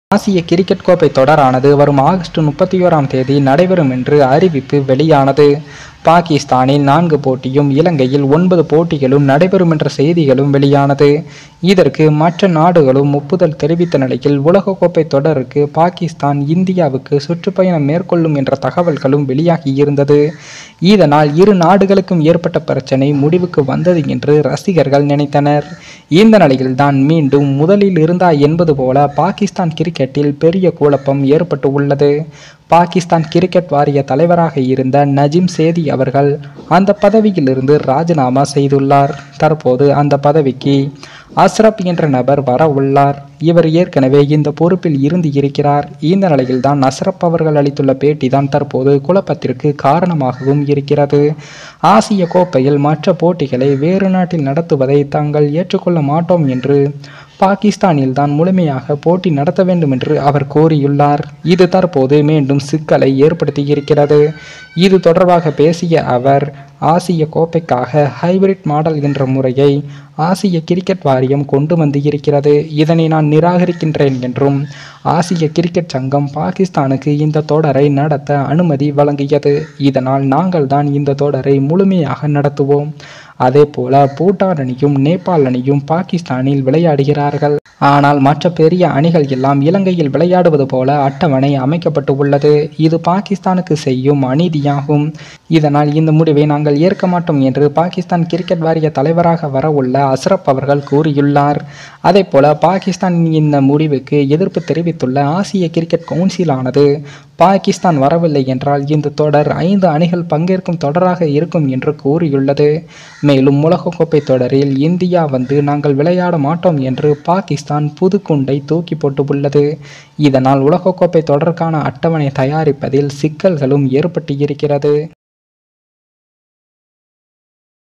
ஆசிய கிரிக்கெட் கோப்பை தொடரானது வரும் ஆகஸ்ட் முப்பத்தி ஓராம் தேதி நடைபெறும் என்று அறிவிப்பு வெளியானது பாகிஸ்தானில் நான்கு போட்டியும் இலங்கையில் ஒன்பது போட்டிகளும் நடைபெறும் என்ற செய்திகளும் வெளியானது இதற்கு மற்ற நாடுகளும் ஒப்புதல் தெரிவித்த நிலையில் உலகக்கோப்பை தொடருக்கு பாகிஸ்தான் இந்தியாவுக்கு சுற்றுப்பயணம் மேற்கொள்ளும் என்ற தகவல்களும் வெளியாகி இருந்தது இதனால் இரு நாடுகளுக்கும் ஏற்பட்ட பிரச்சனை முடிவுக்கு வந்தது என்று ரசிகர்கள் நினைத்தனர் இந்த நிலையில்தான் மீண்டும் முதலில் இருந்தா என்பது போல பாகிஸ்தான் கிரிக்கெட்டில் பெரிய குழப்பம் ஏற்பட்டு உள்ளது பாகிஸ்தான் கிரிக்கெட் வாரிய தலைவராக இருந்த நஜிம் சேதி அவர்கள் அந்த பதவியிலிருந்து ராஜினாமா செய்துள்ளார் தற்போது அந்த பதவிக்கு அஸ்ரப் என்ற நபர் வர உள்ளார் இவர் ஏற்கனவே இந்த பொறுப்பில் இருந்து இருக்கிறார் இந்த நிலையில்தான் அஸ்ரப் அவர்கள் அளித்துள்ள பேட்டி தான் தற்போது குழப்பத்திற்கு காரணமாகவும் இருக்கிறது ஆசிய கோப்பையில் மற்ற போட்டிகளை வேறு நாட்டில் நடத்துவதை தாங்கள் ஏற்றுக்கொள்ள மாட்டோம் என்று பாகிஸ்தானில் தான் முழுமையாக போட்டி நடத்த வேண்டும் என்று அவர் கோரியுள்ளார் இது தற்போது மீண்டும் சிக்கலை ஏற்படுத்தியிருக்கிறது இது தொடர்பாக பேசிய அவர் ஆசிய கோப்பைக்காக ஹைபிரிட் மாடல் என்ற முறையை ஆசிய கிரிக்கெட் வாரியம் கொண்டு வந்து இருக்கிறது இதனை நான் நிராகரிக்கின்றேன் என்றும் ஆசிய கிரிக்கெட் சங்கம் பாகிஸ்தானுக்கு இந்த தொடரை நடத்த அனுமதி வழங்கியது இதனால் நாங்கள் தான் இந்த தொடரை முழுமையாக நடத்துவோம் அதே போல பூட்டான் அணியும் நேபாள் அணியும் பாகிஸ்தானில் விளையாடுகிறார்கள் ஆனால் மற்ற பெரிய அணிகள் எல்லாம் இலங்கையில் விளையாடுவது போல அட்டவணை அமைக்கப்பட்டு உள்ளது இது பாகிஸ்தானுக்கு செய்யும் அநீதியாகும் இதனால் இந்த முடிவை நாங்கள் ஏற்க மாட்டோம் என்று பாகிஸ்தான் கிரிக்கெட் வாரிய தலைவராக வரவுள்ள அஸ்ரப் அவர்கள் கூறியுள்ளார் அதே போல பாகிஸ்தானின் இந்த முடிவுக்கு எதிர்ப்பு தெரிவித்துள்ள ஆசிய கிரிக்கெட் கவுன்சிலானது பாகிஸ்தான் வரவில்லை என்றால் இந்த தொடர் ஐந்து அணிகள் பங்கேற்கும் தொடராக இருக்கும் என்று கூறியுள்ளது மேலும் உலகக்கோப்பை தொடரில் இந்தியா வந்து நாங்கள் விளையாட மாட்டோம் என்று பாகிஸ்தான் புதுக்குண்டை தூக்கி போட்டு உள்ளது இதனால் உலகக்கோப்பை தொடருக்கான அட்டவணை தயாரிப்பதில் சிக்கல்களும் ஏற்பட்டு இருக்கிறது